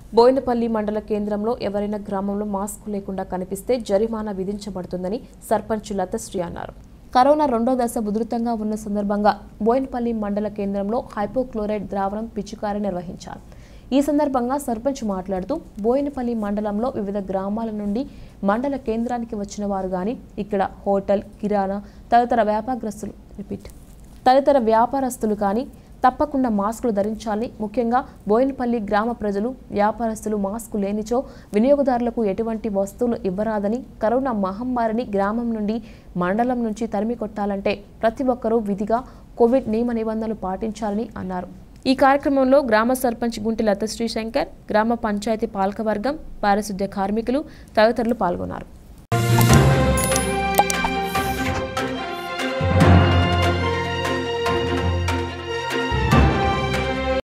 బోయినపల్లి మండల కేంద్రంలో ఎవరైనా గ్రామంలో మాస్క్ లేకుండా కనిపిస్తే జరిమానా విధించబడుతుందని సర్పంచ్ లతశ్రీ అన్నారు కరోనా రెండో దశ ఉధృతంగా ఉన్న సందర్భంగా బోయినపల్లి మండల కేంద్రంలో హైపోక్లోరైడ్ ద్రావణం పిచికారి నిర్వహించారు ఈ సందర్భంగా సర్పంచ్ మాట్లాడుతూ బోయినపల్లి మండలంలో వివిధ గ్రామాల నుండి మండల కేంద్రానికి వచ్చిన వారు గాని ఇక్కడ హోటల్ కిరాణా తదితర వ్యాపారస్తులు రిపీట్ తదితర వ్యాపారస్తులు కానీ తప్పకుండా మాస్కులు ధరించాలని ముఖ్యంగా బోయినపల్లి గ్రామ ప్రజలు వ్యాపారస్తులు మాస్కు లేనిచో వినియోగదారులకు ఎటువంటి వస్తువులు ఇవ్వరాదని కరోనా మహమ్మారిని గ్రామం నుండి మండలం నుంచి తరిమి కొట్టాలంటే ప్రతి ఒక్కరూ విధిగా కోవిడ్ నియమ నిబంధనలు పాటించాలని అన్నారు ఈ కార్యక్రమంలో గ్రామ సర్పంచ్ గుంటి లతశ్రీ శంకర్ గ్రామ పంచాయతీ పాలకవర్గం పారిశుద్ధ్య కార్మికులు తదితరులు పాల్గొన్నారు